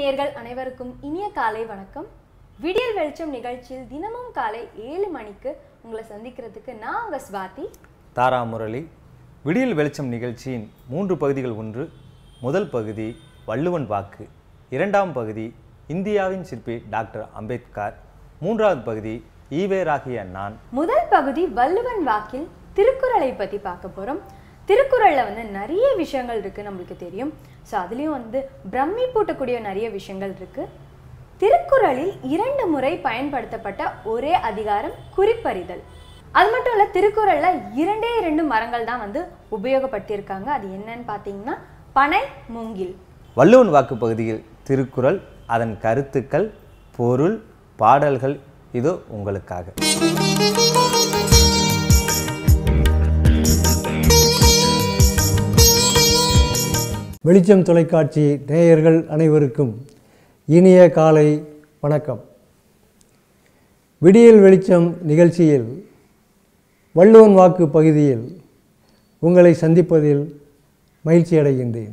நேயர்கள் அனைவருக்கும் இனிய காலை வணக்கம் விடியல் வெளிச்சம் நிகழ்ச்சியில் தினமும் காலை ஏழு மணிக்கு உங்களை சந்திக்கிறதுக்கு நான் உங்க ஸ்வாதி தாரா முரளி விடியல் வெளிச்சம் நிகழ்ச்சியின் மூன்று பகுதிகள் ஒன்று முதல் பகுதி வள்ளுவன் வாக்கு இரண்டாம் பகுதி இந்தியாவின் சிற்பி டாக்டர் அம்பேத்கர் மூன்றாவது பகுதி ஈவேராகிய நான் முதல் பகுதி வள்ளுவன் வாக்கில் திருக்குறளை பத்தி பார்க்க போறோம் திருக்குறள்ல வந்து நிறைய விஷயங்கள் இருக்கு நம்மளுக்கு தெரியும் ஸோ அதுலயும் வந்து பிரம்மி பூட்டக்கூடிய நிறைய விஷயங்கள் இருக்கு திருக்குறளில் இரண்டு முறை பயன்படுத்தப்பட்ட ஒரே அதிகாரம் குறிப்பறிதல் அது மட்டும் இல்ல திருக்குறள்ல இரண்டே இரண்டு மரங்கள் தான் வந்து உபயோகப்படுத்தியிருக்காங்க அது என்னன்னு பார்த்தீங்கன்னா பனை மூங்கில் வள்ளுவன் வாக்கு பகுதியில் திருக்குறள் அதன் கருத்துக்கள் பொருள் பாடல்கள் இதோ உங்களுக்காக வெளிச்சம் தொலைக்காட்சி நேயர்கள் அனைவருக்கும் இனிய காலை வணக்கம் விடியல் வெளிச்சம் நிகழ்ச்சியில் வள்ளுவன் வாக்கு பகுதியில் உங்களை சந்திப்பதில் மகிழ்ச்சி அடைகின்றேன்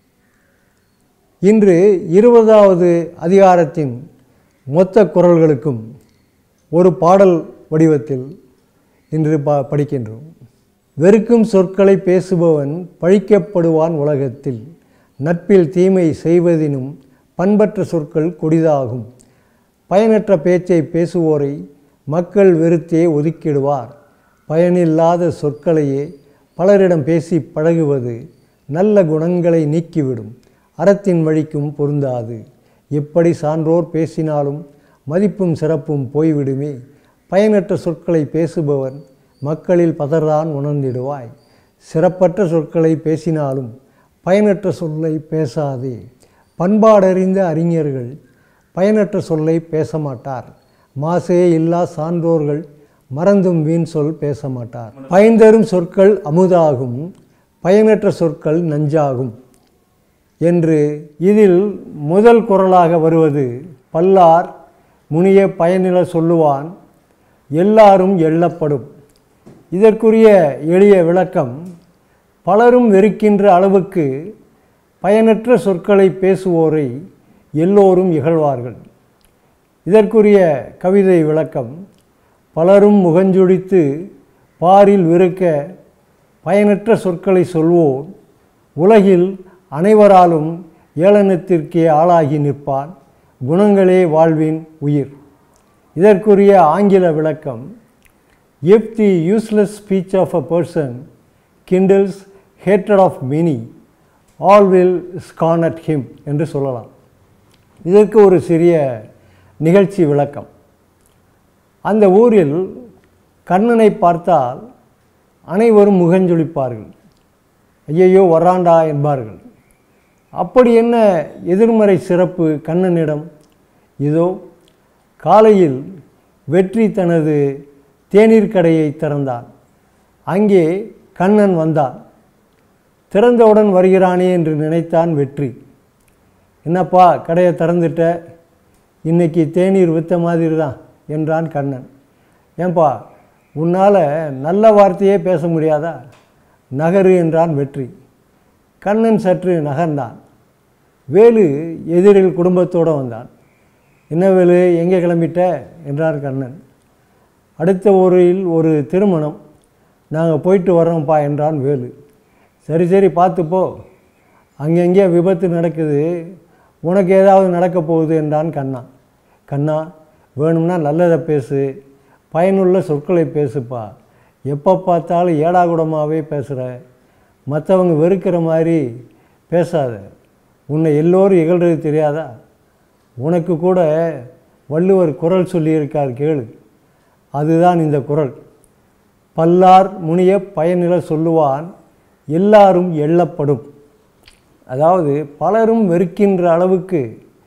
இன்று இருபதாவது அதிகாரத்தின் மொத்த குரல்களுக்கும் ஒரு பாடல் வடிவத்தில் இன்று பா படிக்கின்றோம் வெறுக்கும் சொற்களை பேசுபவன் பழிக்கப்படுவான் உலகத்தில் நட்பில் தீமை செய்வதினும் பண்பற்ற சொற்கள் கொடிதாகும் பயனற்ற பேச்சை பேசுவோரை மக்கள் வெறுத்தே ஒதுக்கிடுவார் பயனில்லாத சொற்களையே பலரிடம் பேசி பழகுவது நல்ல குணங்களை நீக்கிவிடும் அறத்தின் வழிக்கும் பொருந்தாது எப்படி சான்றோர் பேசினாலும் மதிப்பும் சிறப்பும் போய்விடுமே பயனற்ற சொற்களை பேசுபவன் மக்களில் பதறான் உணர்ந்திடுவாய் சிறப்பற்ற சொற்களை பேசினாலும் பயனற்ற சொல்லை பேசாதே பண்பாடறிந்த அறிஞர்கள் பயனற்ற சொல்லை பேச மாட்டார் மாசே இல்லா சான்றோர்கள் மறந்தும் வீண் சொல் பேச மாட்டார் பயன்தரும் சொற்கள் அமுதாகும் பயனற்ற சொற்கள் நஞ்சாகும் என்று இதில் முதல் குரலாக வருவது பல்லார் முனிய பயனில சொல்லுவான் எல்லாரும் எள்ளப்படும் இதற்குரிய எளிய விளக்கம் பலரும் வெறுக்கின்ற அளவுக்கு பயனற்ற சொற்களை பேசுவோரை எல்லோரும் இகழ்வார்கள் இதற்குரிய கவிதை விளக்கம் பலரும் முகஞ்சுழித்து பாரில் வெறுக்க பயனற்ற சொற்களை சொல்வோர் உலகில் அனைவராலும் ஏளனத்திற்கே ஆளாகி நிற்பான் குணங்களே வாழ்வின் உயிர் இதற்குரிய ஆங்கில விளக்கம் if the useless speech of a person kindles hatred of many all will scorn at him என்று சொல்லலாம் இதற்கு ஒரு சிறிய நிகழ்ச்சி விளக்கம் அந்த ஊரில் கண்ணனை பார்த்தால் அனைவரும் முகஞ்சொலிப்பார்கள் ஐயையோ வராண்டா என்பார்கள் அப்படி என்ன எதிர்மறை சிறப்பு கண்ணனிடம் இதோ காலையில் வெற்றி தனது தேநீர் கடையை திறந்தான் அங்கே கண்ணன் வந்தான் திறந்தவுடன் வருகிறானே என்று நினைத்தான் வெற்றி என்னப்பா கடையை திறந்துட்ட இன்னைக்கு தேநீர் விற்ற மாதிரி தான் என்றான் கண்ணன் ஏன்பா உன்னால் நல்ல வார்த்தையே பேச முடியாதா நகரு என்றான் வெற்றி கண்ணன் சற்று நகர்ந்தான் வேலு எதிரில் குடும்பத்தோடு வந்தான் என்ன வேலு எங்கே கிளம்பிட்ட என்றார் கண்ணன் அடுத்த ஊரில் ஒரு திருமணம் நாங்கள் போயிட்டு வர்றோம்ப்பா என்றான் வேலு சரி சரி பார்த்துப்போ அங்கங்கே விபத்து நடக்குது உனக்கு ஏதாவது நடக்க போகுது என்றான் கண்ணா கண்ணா வேணும்னா நல்லதை பேசு பயனுள்ள சொற்களை பேசுப்பா எப்போ பார்த்தாலும் ஏடாகுடமாகவே பேசுகிற மற்றவங்க வெறுக்கிற மாதிரி பேசாத உன்னை எல்லோரும் இகழ்றது தெரியாதா உனக்கு கூட வள்ளுவர் குரல் சொல்லியிருக்கார் கேளு அதுதான் இந்த குரல் பல்லார் முனிய பயனில சொல்லுவான் எல்லாரும் எள்ளப்படும் அதாவது பலரும் வெறுக்கின்ற அளவுக்கு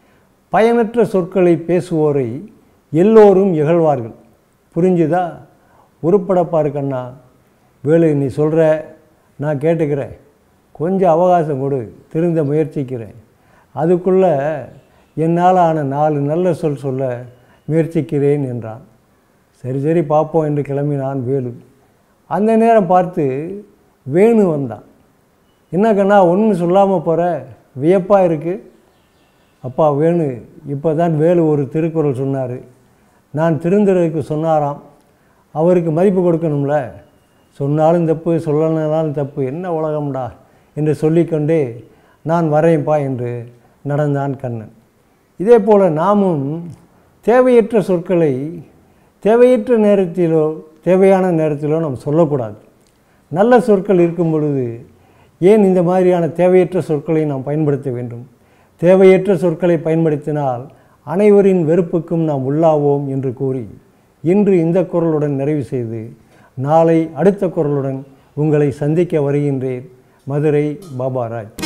பயனற்ற சொற்களை பேசுவோரை எல்லோரும் இகழ்வார்கள் புரிஞ்சுதா உருப்படப்பாரு கண்ணா வேலு நீ சொல்கிற நான் கேட்டுக்கிறேன் கொஞ்சம் அவகாசம் கொடு திருந்த முயற்சிக்கிறேன் அதுக்குள்ளே என்னால் ஆன நாலு நல்ல சொல் சொல்ல முயற்சிக்கிறேன் என்றான் சரி சரி பார்ப்போம் என்று கிளம்பினான் வேலு அந்த நேரம் பார்த்து வேணு வந்தான் என்ன கண்ணா ஒன்றும் சொல்லாமல் போகிற வியப்பாக இருக்குது அப்பா வேணு இப்போ தான் வேலு ஒரு திருக்குறள் சொன்னார் நான் திருந்துறதுக்கு சொன்னாராம் அவருக்கு மதிப்பு கொடுக்கணும்ல சொன்னாலும் தப்பு சொல்லனாலும் தப்பு என்ன உலகம்டா என்று சொல்லிக்கொண்டே நான் வரேன்ப்பா என்று நடந்தான் கண்ணன் இதே போல் நாமும் தேவையற்ற சொற்களை தேவையற்ற நேரத்திலோ தேவையான நேரத்திலோ நாம் சொல்லக்கூடாது நல்ல சொற்கள் இருக்கும் பொழுது ஏன் இந்த மாதிரியான தேவையற்ற சொற்களை நாம் பயன்படுத்த வேண்டும் தேவையற்ற சொற்களை பயன்படுத்தினால் அனைவரின் வெறுப்புக்கும் நாம் உள்ளாவோம் என்று கூறி இன்று இந்த குரலுடன் நிறைவு செய்து நாளை அடுத்த குரலுடன் உங்களை சந்திக்க வருகின்றேன் மதுரை பாபாராஜ்